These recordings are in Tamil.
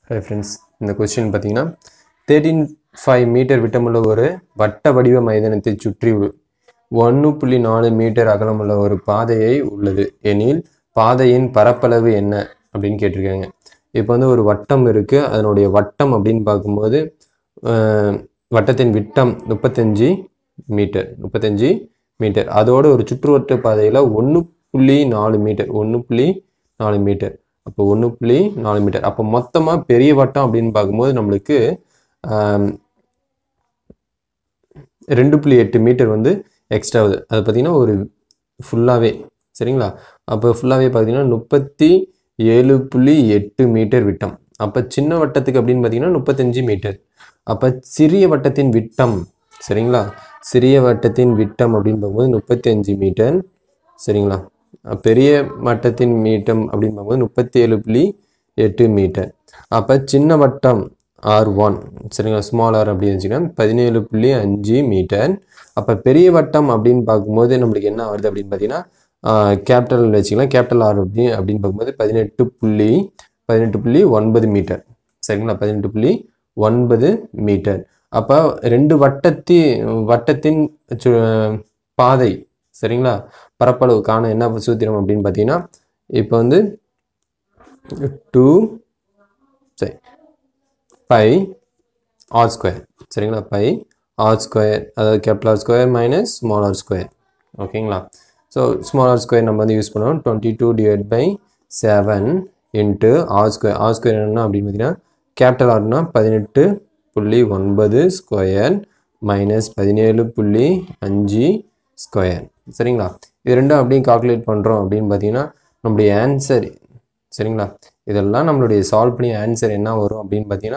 ஹை ஃப்ரெண்ட்ஸ் இந்த கொஸ்டின் பார்த்தீங்கன்னா தேர்ட்டீன் ஃபைவ் மீட்டர் விட்டமுள்ள ஒரு வட்ட வடிவ மைதானத்தை சுற்றி ஒன்று புள்ளி நாலு மீட்டர் அகலமுள்ள ஒரு பாதையை உள்ளது எனில் பாதையின் பரப்பளவு என்ன அப்படின்னு கேட்டிருக்காங்க இப்போ வந்து ஒரு வட்டம் இருக்குது அதனுடைய வட்டம் அப்படின்னு பார்க்கும்போது அஹ், வட்டத்தின் விட்டம் முப்பத்தஞ்சு மீட்டர் முப்பத்தஞ்சு மீட்டர் அதோட ஒரு சுற்றுவட்ட பாதையில் ஒன்று புள்ளி நாலு மீட்டர் ஒன்று புள்ளி நாலு மீட்டர் அப்போ ஒன்று புள்ளி நாலு மீட்டர் அப்போ மொத்தமாக பெரிய வட்டம் அப்படின்னு பார்க்கும்போது நம்மளுக்கு ஆம், ரெண்டு புள்ளி எட்டு மீட்டர் வந்து எக்ஸ்ட்ரா ஆகுது அது பார்த்தீங்கன்னா ஒரு ஃபுல்லாகவே சரிங்களா அப்போ ஃபுல்லாகவே பார்த்தீங்கன்னா முப்பத்தி ஏழு புள்ளி எட்டு மீட்டர் விட்டம் அப்போ சின்ன வட்டத்துக்கு அப்படின்னு பார்த்தீங்கன்னா முப்பத்தஞ்சு மீட்டர் அப்போ சிறிய வட்டத்தின் விட்டம் சரிங்களா சிறிய வட்டத்தின் விட்டம் அப்படின்னு பார்க்கும்போது முப்பத்தி அஞ்சு மீட்டர் சரிங்களா அஹ் பெரிய வட்டத்தின் மீட்டம் அப்படின்னு பார்க்கும்போது முப்பத்தி ஏழு புள்ளி எட்டு மீட்டர் அப்போ சின்ன வட்டம் ஆர் ஒன் சரிங்களா ஸ்மால் ஆர் அப்படின்னு வச்சுக்கலாம் பதினேழு புள்ளி அஞ்சு மீட்டர் அப்போ பெரிய வட்டம் அப்படின்னு பார்க்கும்போது நம்மளுக்கு என்ன வருது அப்படின்னு பார்த்தீங்கன்னா கேபிட்டல் வச்சுக்கலாம் கேபிட்டல் ஆர் அப்படி அப்படின்னு பார்க்கும்போது பதினெட்டு புள்ளி பதினெட்டு புள்ளி ஒன்பது மீட்டர் சரிங்களா பதினெட்டு புள்ளி ஒன்பது மீட்டர் அப்போ ரெண்டு வட்டத்தி வட்டத்தின் சு- பாதை சரிங்களா பரப்பளவுக்கான என்ன சூத்திரம் அப்படின்னு பார்த்தீங்கன்னா இப்போ வந்து டூ சரி பை ஆர் ஸ்கொயர் சரிங்களா பை ஆர் ஸ்கொயர் அதாவது capital R square minus small R square ஓகேங்களா ஸோ ஸ்மால் ஆர் ஸ்கொயர் நம்ம வந்து யூஸ் பண்ணுவோம் twenty two divide by seven into R square R square என்ன அப்படின்னு பார்த்தீங்கன்னா கேபிட்டல் ஆர்னா பதினெட்டு புள்ளி ஒன்பது ஸ்கொயர் மைனஸ் பதினேழு புள்ளி அஞ்சு ஸ்கொயர் சரிங்களா இது ரெண்டும் அப்படியே கால்குலேட் பண்ணுறோம் அப்படின்னு பார்த்தீங்கன்னா நம்முடைய ஆன்சர் சரிங்களா இதெல்லாம் நம்மளுடைய சால்வ் பண்ணி ஆன்சர் என்ன வரும் அப்படின்னு பார்த்தீங்கன்னா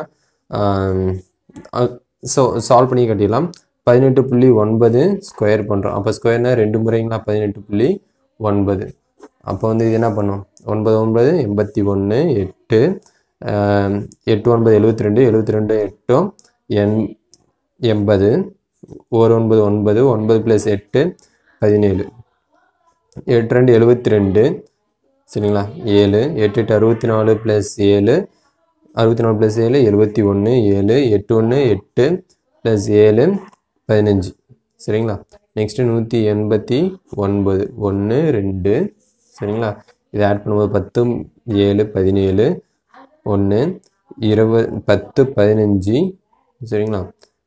ஸோ சால்வ் பண்ணி கட்டிடலாம் பதினெட்டு புள்ளி ஒன்பது ஸ்கொயர் பண்ணுறோம் அப்போ ஸ்கொயர்னா ரெண்டு முறைங்களா பதினெட்டு புள்ளி ஒன்பது அப்போ வந்து இது என்ன பண்ணும் ஒன்பது ஒன்பது எண்பத்தி ஒன்று எட்டு ஆம், எட்டு ஒன்பது எழுபத்தி ரெண்டு எழுபத்தி ரெண்டு எட்டும் எண் எண்பது ஒரு ஒன்பது ஒன்பது ஒன்பது ப்ளஸ் எட்டு பதினேழு எட்டு ரெண்டு எழுபத்தி ரெண்டு சரிங்களா ஏழு எட்டு எட்டு அறுபத்தி நாலு ப்ளஸ் ஏழு அறுபத்தி நாலு ப்ளஸ் ஏழு எழுபத்தி ஒன்று ஏழு எட்டு ஒன்று எட்டு ப்ளஸ் ஏழு பதினஞ்சு சரிங்களா நெக்ஸ்ட்டு நூற்றி எண்பத்தி ஒன்பது ஒன்று ரெண்டு சரிங்களா இதை ஆட் பண்ணும்போது பத்து ஏழு பதினேழு ஒன்று இருபது பத்து பதினஞ்சு சரிங்களா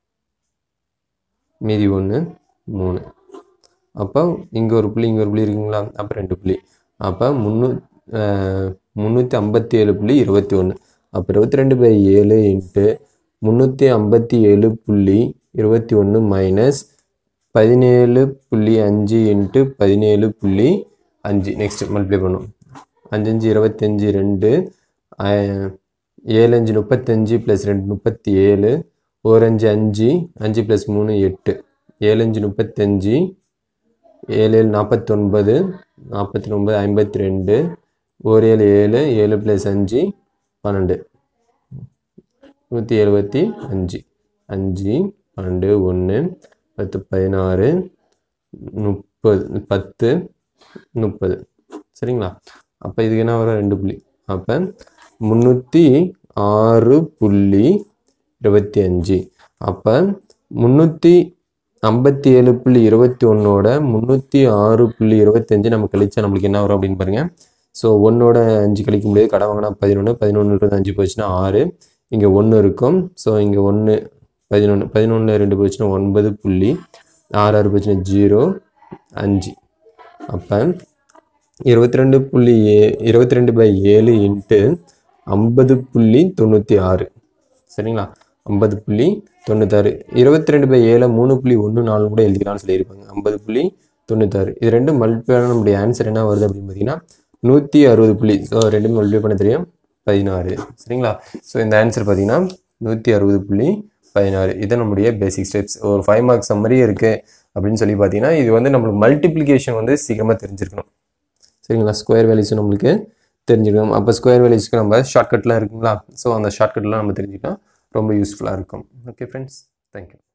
மீதி ஒன்று மூணு அப்போ இங்கே ஒரு புள்ளி இங்கே ஒரு புள்ளி இருக்குங்களா அப்போ ரெண்டு புள்ளி அப்போ முந்நூ முந்நூற்றி ஐம்பத்தி ஏழு புள்ளி இருபத்தி ஒன்று அப்போ இருபத்தி ரெண்டு பை ஏழு இன்ட்டு முந்நூற்றி ஐம்பத்தி ஏழு புள்ளி இருபத்தி ஒன்று மைனஸ் பதினேழு புள்ளி அஞ்சு இன்ட்டு பதினேழு புள்ளி அஞ்சு நெக்ஸ்ட் மல்டிப்ளை பண்ணும் அஞ்சு அஞ்சு இருபத்தஞ்சி ரெண்டு ஆஹ், ஏழு அஞ்சு முப்பத்தஞ்சு ப்ளஸ் ரெண்டு முப்பத்தி ஏழு ஒரு அஞ்சு அஞ்சு அஞ்சு ப்ளஸ் மூணு எட்டு ஏழு அஞ்சு முப்பத்தஞ்சு ஏழு ஏழு நாற்பத்தொன்பது நாற்பத்தி ஒன்பது ஐம்பத்தி ரெண்டு ஒரு ஏழு ஏழு ஏழு ப்ளஸ் அஞ்சு பன்னெண்டு நூற்றி எழுபத்தி அஞ்சு அஞ்சு பன்னெண்டு ஒன்று பத்து பதினாறு முப்பது பத்து முப்பது சரிங்களா அப்போ இதுக்கு என்ன வரும் ரெண்டு புள்ளி அப்போ முந்நூற்றி ஆறு புள்ளி இருபத்தி அஞ்சு அப்போ முந்நூற்றி ஐம்பத்தி ஏழு புள்ளி இருபத்தி ஒன்றோட முந்நூற்றி ஆறு புள்ளி இருபத்தஞ்சு நம்ம கழிச்சா நம்மளுக்கு என்ன வரும் அப்படின்னு பாருங்க ஸோ ஒன்னோட அஞ்சு கழிக்க முடியாது கடை வாங்கினா பதினொன்று பதினொன்று அஞ்சு போச்சுன்னா ஆறு இங்கே ஒன்று இருக்கும் ஸோ இங்கே ஒன்று பதினொன்று பதினொன்று ரெண்டு போச்சுன்னா ஒன்பது புள்ளி ஆறு ஆறு போச்சுன்னா ஜீரோ அஞ்சு அப்போ இருபத்தி ரெண்டு புள்ளி ஏ இருபத்தி ரெண்டு பை ஏழு இன்ட்டு ஐம்பது புள்ளி தொண்ணூற்றி ஆறு சரிங்களா ஐம்பது புள்ளி தொண்ணூத்தாறு இருபத்தி ரெண்டு பை ஏழை மூணு புள்ளி ஒன்று நாலு கூட எழுதிக்கலாம்னு சொல்லியிருப்பாங்க ஐம்பது புள்ளி தொண்ணூத்தாறு இது ரெண்டும் மல்டிப்ளை பண்ண நம்முடைய ஆன்சர் என்ன வருது அப்படின்னு பார்த்தீங்கன்னா நூற்றி அறுபது புள்ளி ஸோ ரெண்டுமே மல்டிப்ளை பண்ண தெரியும் பதினாறு சரிங்களா ஸோ இந்த ஆன்சர் பார்த்தீங்கன்னா நூற்றி அறுபது புள்ளி பதினாறு இது நம்முடைய பேசிக் ஸ்டெப்ஸ் ஒரு ஃபைவ் மார்க்ஸ் மாதிரியே இருக்குது அப்படின்னு சொல்லி பார்த்தீங்கன்னா இது வந்து நம்மளுக்கு மல்டிப்ளிகேஷன் வந்து சீக்கிரமாக தெரிஞ்சிருக்கணும் சரிங்களா ஸ்கொயர் வேல்யூஸும் நம்மளுக்கு தெரிஞ்சுக்கணும் அப்போ ஸ்கொயர் வேல்யூஸ்க்கு நம்ம ஷார்ட்கட்லாம் இருக்குங்களா ஸோ அந்த ஷார்ட்கட்லாம் நம்ம தெரிஞ்சுக்கிட்டா ரொம்ப யூஸ்ஃபுல்லாக இருக்கும் ஓகே ஃப்ரெண்ட்ஸ் தேங்க்யூ